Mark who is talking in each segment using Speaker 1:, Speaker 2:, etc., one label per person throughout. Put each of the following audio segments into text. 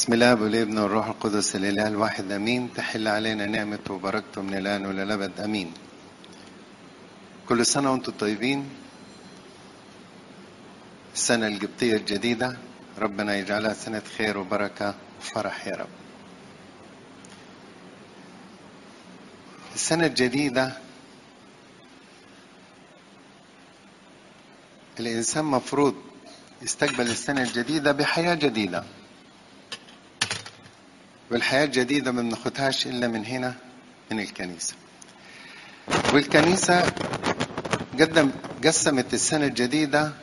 Speaker 1: بسم الله والابن والروح القدس الاله الواحد امين تحل علينا نعمته وبركته من الان والى الابد امين كل سنه وانتم طيبين السنه القبطيه الجديده ربنا يجعلها سنه خير وبركه وفرح يا رب السنه الجديده الانسان مفروض يستقبل السنه الجديده بحياه جديده والحياة الجديدة ما بناخدهاش إلا من هنا من الكنيسة والكنيسة قدم قسمت السنة الجديدة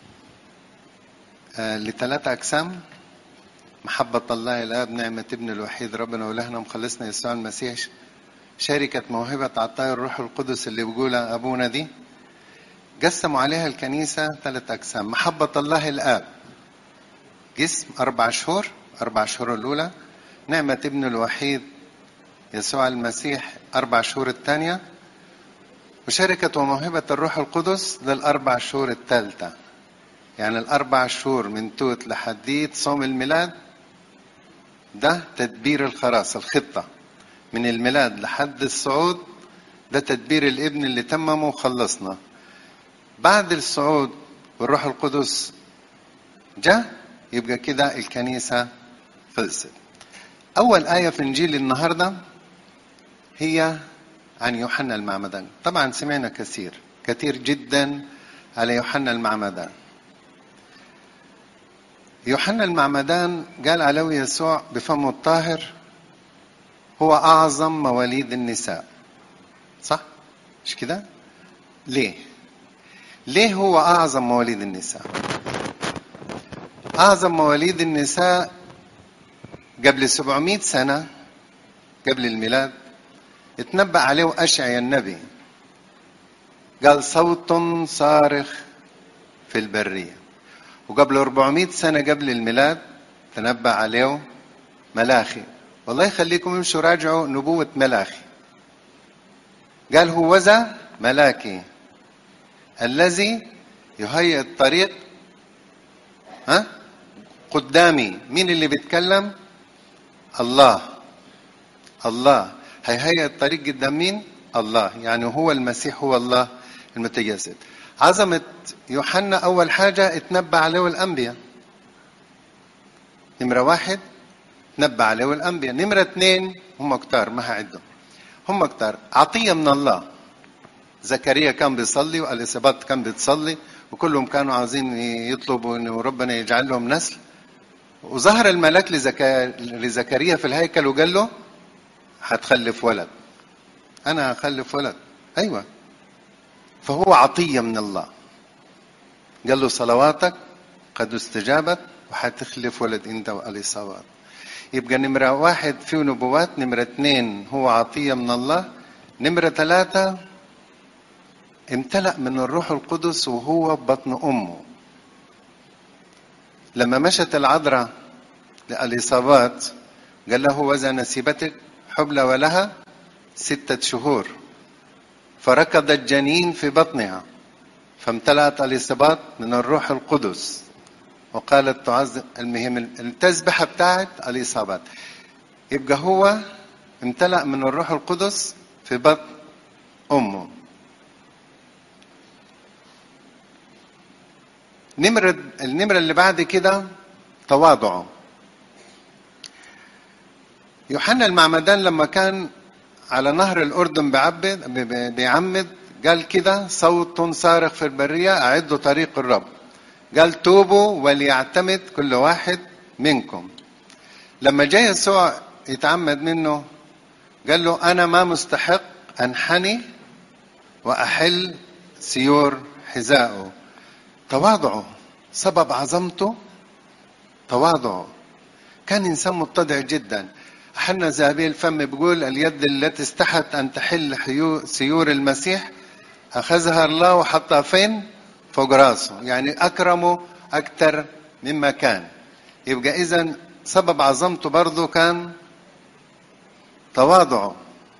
Speaker 1: آه لثلاثة أقسام محبة الله الآب نعمة ابن الوحيد ربنا ولهنا مخلصنا يسوع المسيح شركة موهبة عطايا الروح القدس اللي بيقولها أبونا دي قسموا عليها الكنيسة ثلاث أقسام محبة الله الآب جسم أربع شهور أربع شهور الأولى نعمة ابن الوحيد يسوع المسيح أربع شهور الثانية وشركة وموهبة الروح القدس للأربع شهور الثالثة يعني الأربع شهور من توت لحديد صوم الميلاد ده تدبير الخلاص الخطة من الميلاد لحد الصعود ده تدبير الابن اللي تممه وخلصنا بعد الصعود والروح القدس جاء يبقى كده الكنيسة خلصت أول آية في إنجيل النهاردة هي عن يوحنا المعمدان طبعا سمعنا كثير كثير جدا على يوحنا المعمدان يوحنا المعمدان قال عليه يسوع بفمه الطاهر هو أعظم مواليد النساء صح؟ مش كده؟ ليه؟ ليه هو أعظم مواليد النساء؟ أعظم مواليد النساء قبل 700 سنة قبل الميلاد اتنبأ عليه أشعيا النبي قال صوت صارخ في البرية وقبل 400 سنة قبل الميلاد تنبأ عليه ملاخي والله يخليكم امشوا راجعوا نبوة ملاخي قال هو ذا ملاكي الذي يهيئ الطريق ها قدامي مين اللي بيتكلم الله الله هيهيئ الطريق قدام مين الله يعني هو المسيح هو الله المتجسد عظمة يوحنا أول حاجة اتنبأ عليه الأنبياء نمرة واحد تنبأ عليه الأنبياء نمرة اثنين هم كتار ما هعدهم هم كتار عطية من الله زكريا كان بيصلي واليسابات كان بتصلي وكلهم كانوا عاوزين يطلبوا انه ربنا يجعل لهم نسل وظهر الملاك لزكريا في الهيكل وقال له هتخلف ولد انا هخلف ولد ايوه فهو عطيه من الله قال له صلواتك قد استجابت وحتخلف ولد انت واليصابات يبقى نمرة واحد فيه نبوات نمرة اثنين هو عطية من الله نمرة ثلاثة امتلأ من الروح القدس وهو بطن أمه لما مشت العذراء للإصابات قال له وذا نسيبتك حبلى ولها ستة شهور فركض الجنين في بطنها فامتلأت الإصابات من الروح القدس وقالت تعظم المهم التسبحة بتاعت الإصابات يبقى هو امتلأ من الروح القدس في بطن أمه نمرة النمرة اللي بعد كده تواضعه يوحنا المعمدان لما كان على نهر الأردن بعبد بيعمد قال كده صوت صارخ في البرية أعدوا طريق الرب قال توبوا وليعتمد كل واحد منكم لما جاء يسوع يتعمد منه قال له أنا ما مستحق أنحني وأحل سيور حذائه تواضعه سبب عظمته تواضعه كان إنسان متضع جدا حنا ذهبي الفم بيقول اليد التي استحت أن تحل سيور المسيح أخذها الله وحطها فين فوق راسه يعني أكرمه أكثر مما كان يبقى إذا سبب عظمته برضه كان تواضعه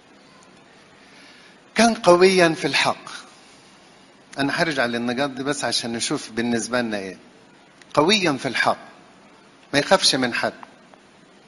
Speaker 1: كان قويا في الحق أنا هرجع للنقاط دي بس عشان نشوف بالنسبة لنا إيه قويا في الحق ما يخافش من حد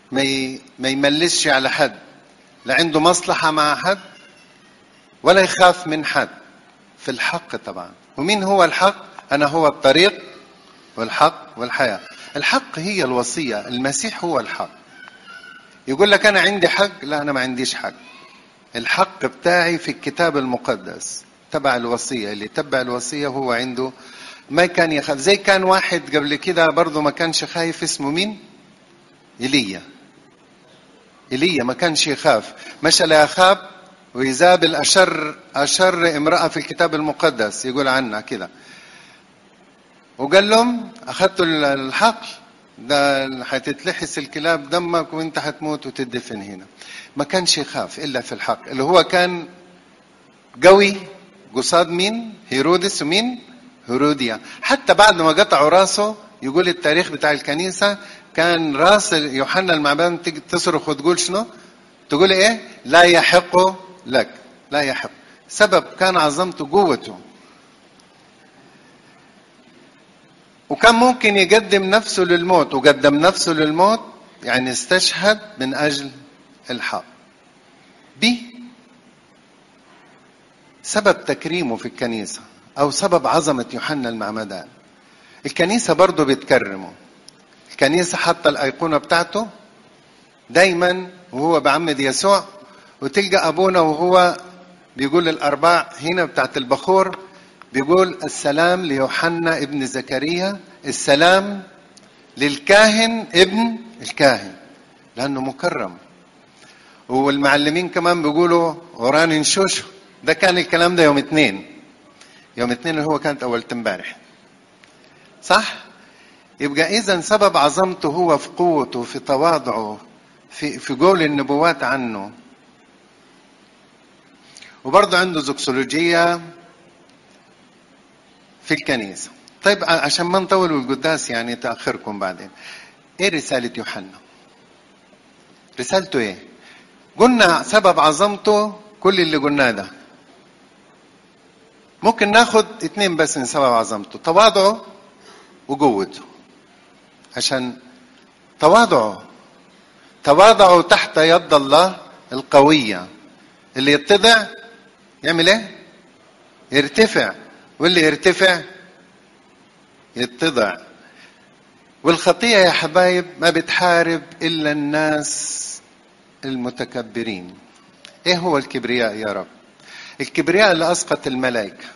Speaker 1: ما ي... ما يملسش على حد لا عنده مصلحة مع حد ولا يخاف من حد في الحق طبعا ومين هو الحق أنا هو الطريق والحق والحياة الحق هي الوصية المسيح هو الحق يقول لك أنا عندي حق لا أنا ما عنديش حق الحق بتاعي في الكتاب المقدس تبع الوصية اللي تبع الوصية هو عنده ما كان يخاف زي كان واحد قبل كده برضه ما كانش خايف اسمه مين ايليا ايليا ما كانش يخاف مشى لا يخاف ويزابل اشر اشر امراه في الكتاب المقدس يقول عنها كده وقال لهم اخذتوا الحقل ده حتتلحس الكلاب دمك وانت حتموت وتدفن هنا ما كانش يخاف الا في الحق اللي هو كان قوي قصاد مين هيرودس ومين هيروديا حتى بعد ما قطعوا راسه يقول التاريخ بتاع الكنيسة كان راس يوحنا المعبان تيجي تصرخ وتقول شنو تقول ايه لا يحق لك لا يحق سبب كان عظمته قوته وكان ممكن يقدم نفسه للموت وقدم نفسه للموت يعني استشهد من أجل الحق ب سبب تكريمه في الكنيسة أو سبب عظمة يوحنا المعمدان الكنيسة برضه بتكرمه الكنيسة حتى الأيقونة بتاعته دايما وهو بعمد يسوع وتلقى أبونا وهو بيقول الأرباع هنا بتاعت البخور بيقول السلام ليوحنا ابن زكريا السلام للكاهن ابن الكاهن لأنه مكرم والمعلمين كمان بيقولوا غوران نشوش ده كان الكلام ده يوم اثنين يوم اثنين اللي هو كانت أول امبارح صح؟ يبقى إذا سبب عظمته هو في قوته في تواضعه في في قول النبوات عنه وبرضه عنده زوكسولوجية في الكنيسة طيب عشان ما نطول القداس يعني تأخركم بعدين ايه رسالة يوحنا رسالته ايه قلنا سبب عظمته كل اللي قلناه ده ممكن ناخد اتنين بس من سبب عظمته تواضعه وقوته عشان تواضعه تواضعه تحت يد الله القوية اللي يتضع يعمل ايه يرتفع واللي يرتفع يتضع والخطية يا حبايب ما بتحارب إلا الناس المتكبرين ايه هو الكبرياء يا رب الكبرياء اللي اسقط الملائكه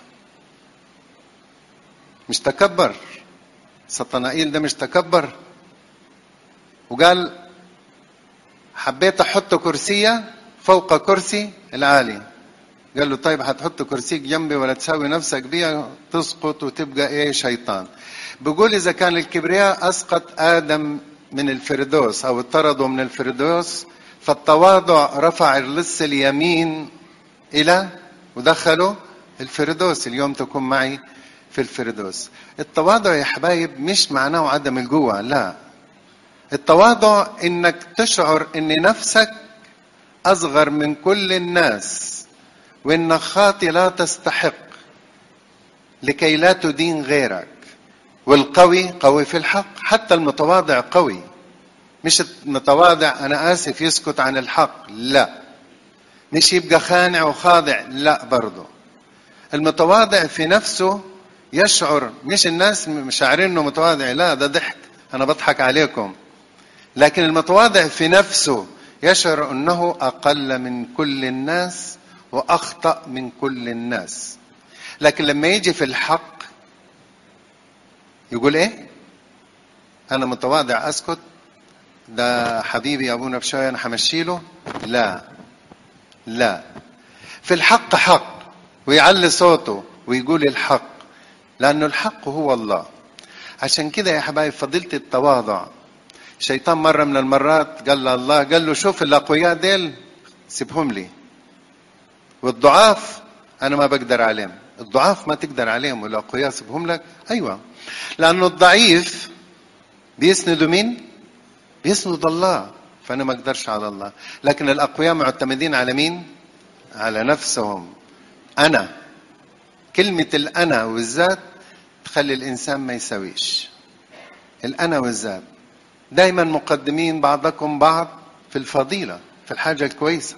Speaker 1: مش تكبر سطنائيل ده مش تكبر وقال حبيت احط كرسية فوق كرسي العالي قال له طيب هتحط كرسيك جنبي ولا تساوي نفسك بيها تسقط وتبقى ايه شيطان بيقول اذا كان الكبرياء اسقط ادم من الفردوس او اطرده من الفردوس فالتواضع رفع اللص اليمين الى ودخله الفردوس اليوم تكون معي في الفردوس التواضع يا حبايب مش معناه عدم القوة لا التواضع انك تشعر ان نفسك اصغر من كل الناس وانك خاطي لا تستحق لكي لا تدين غيرك والقوي قوي في الحق حتى المتواضع قوي مش المتواضع انا اسف يسكت عن الحق لا مش يبقى خانع وخاضع لا برضه المتواضع في نفسه يشعر مش الناس مشاعرين انه متواضع لا ده ضحك انا بضحك عليكم لكن المتواضع في نفسه يشعر انه اقل من كل الناس واخطا من كل الناس لكن لما يجي في الحق يقول ايه انا متواضع اسكت ده حبيبي ابونا بشويه انا همشي له لا لا في الحق حق ويعلي صوته ويقول الحق لانه الحق هو الله عشان كده يا حبايب فضيله التواضع الشيطان مره من المرات قال له الله قال له شوف الاقوياء ديل سيبهم لي والضعاف انا ما بقدر عليهم الضعاف ما تقدر عليهم والاقوياء سيبهم لك ايوه لانه الضعيف بيسندوا مين بيسند الله فانا ما اقدرش على الله لكن الاقوياء معتمدين على مين على نفسهم انا كلمه الانا والذات تخلي الانسان ما يسويش الانا والذات دايما مقدمين بعضكم بعض في الفضيلة في الحاجة الكويسة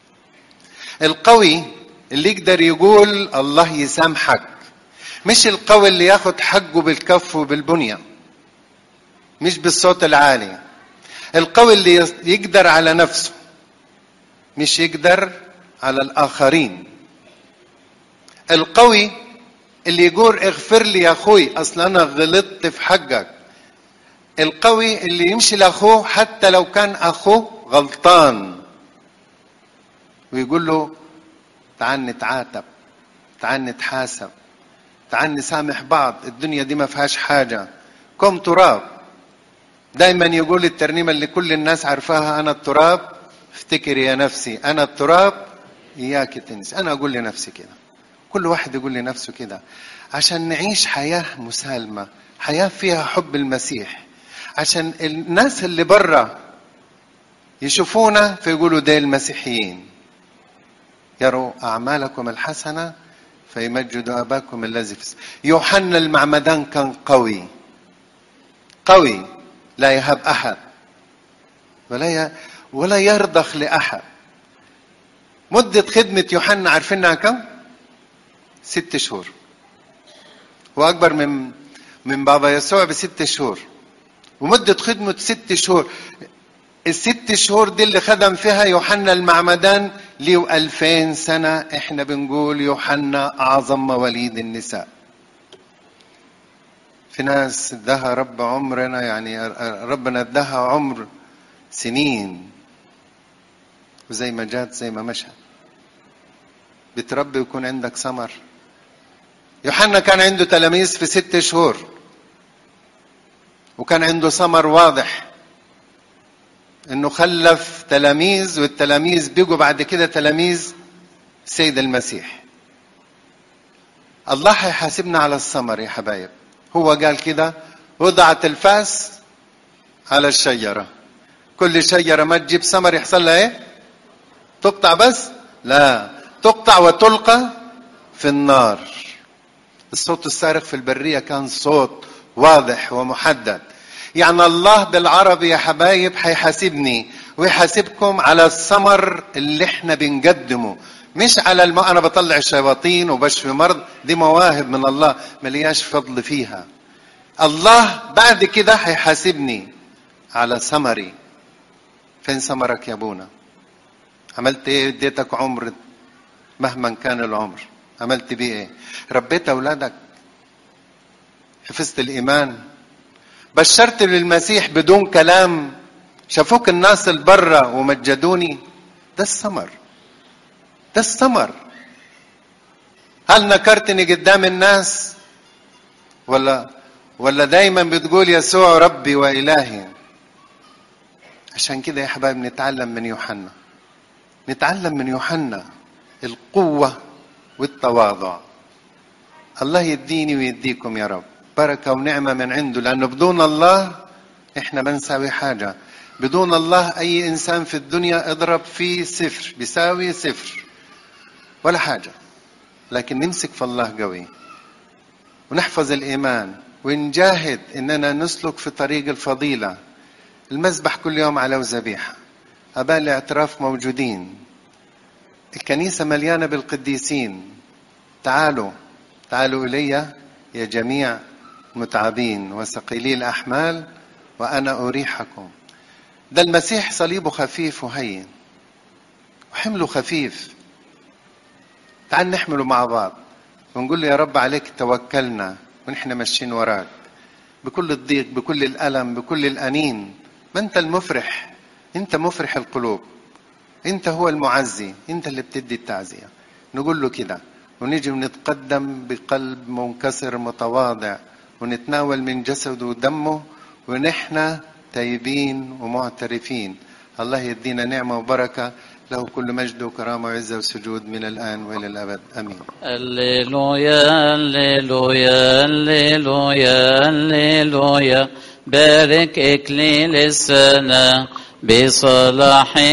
Speaker 1: القوي اللي يقدر يقول الله يسامحك مش القوي اللي ياخد حقه بالكف وبالبنية مش بالصوت العالي القوي اللي يقدر على نفسه مش يقدر على الآخرين القوي اللي يقول اغفر لي يا اخوي اصل انا غلطت في حقك القوي اللي يمشي لاخوه حتى لو كان اخوه غلطان ويقول له تعال نتعاتب تعال نتحاسب تعال نسامح بعض الدنيا دي ما فيهاش حاجة كم تراب دايما يقول الترنيمة اللي كل الناس عارفاها أنا التراب افتكر يا نفسي أنا التراب إياك تنسي أنا أقول لنفسي كده كل واحد يقول لنفسه كده عشان نعيش حياة مسالمة حياة فيها حب المسيح عشان الناس اللي برا يشوفونا فيقولوا ده المسيحيين يروا أعمالكم الحسنة فيمجدوا أباكم الذي في يوحنا المعمدان كان قوي قوي لا يهب أحد ولا ي... ولا يرضخ لأحد مدة خدمة يوحنا عارفينها كم؟ ست شهور هو أكبر من من بابا يسوع بست شهور ومدة خدمة ست شهور الست شهور دي اللي خدم فيها يوحنا المعمدان ليه ألفين سنة احنا بنقول يوحنا أعظم مواليد النساء في ناس ادها رب عمرنا يعني ربنا ادها عمر سنين وزي ما جات زي ما مشى بتربي ويكون عندك ثمر يوحنا كان عنده تلاميذ في ست شهور وكان عنده ثمر واضح انه خلف تلاميذ والتلاميذ بيجوا بعد كده تلاميذ السيد المسيح الله هيحاسبنا على الثمر يا حبايب هو قال كده وضعت الفاس على الشجرة كل شجرة ما تجيب ثمر يحصل لها ايه تقطع بس لا تقطع وتلقى في النار الصوت الصارخ في البرية كان صوت واضح ومحدد يعني الله بالعربي يا حبايب هيحاسبني ويحاسبكم على الثمر اللي احنا بنقدمه مش على الم... انا بطلع الشياطين وبشفي مرض دي مواهب من الله ملياش فضل فيها الله بعد كده هيحاسبني على ثمري فين ثمرك يا ابونا عملت ايه اديتك عمر مهما كان العمر عملت بيه ايه ربيت اولادك حفظت الايمان بشرت للمسيح بدون كلام شافوك الناس البرة ومجدوني ده الثمر ده الثمر هل نكرتني قدام الناس ولا ولا دايما بتقول يسوع ربي والهي عشان كده يا حبايب نتعلم من يوحنا نتعلم من يوحنا القوة والتواضع الله يديني ويديكم يا رب بركة ونعمة من عنده لأنه بدون الله إحنا ما نساوي حاجة بدون الله أي إنسان في الدنيا اضرب فيه صفر بيساوي صفر ولا حاجة لكن نمسك في الله قوي ونحفظ الإيمان ونجاهد إننا نسلك في طريق الفضيلة المذبح كل يوم على ذبيحة أباء الاعتراف موجودين الكنيسة مليانة بالقديسين تعالوا تعالوا إلي يا جميع متعبين وثقيلي الأحمال وأنا أريحكم ده المسيح صليبه خفيف وهين وحمله خفيف تعال نحمله مع بعض ونقول له يا رب عليك توكلنا ونحن ماشيين وراك بكل الضيق بكل الألم بكل الأنين ما أنت المفرح أنت مفرح القلوب أنت هو المعزي أنت اللي بتدي التعزية نقول له كده ونيجي ونتقدم بقلب منكسر متواضع ونتناول من جسده ودمه ونحن تايبين ومعترفين الله يدينا نعمة وبركة له كل مجد وكرامة وعزة وسجود من الآن وإلى الأبد آمين
Speaker 2: هللويا هللويا هللويا هللويا بارك إكليل السنة بصلاح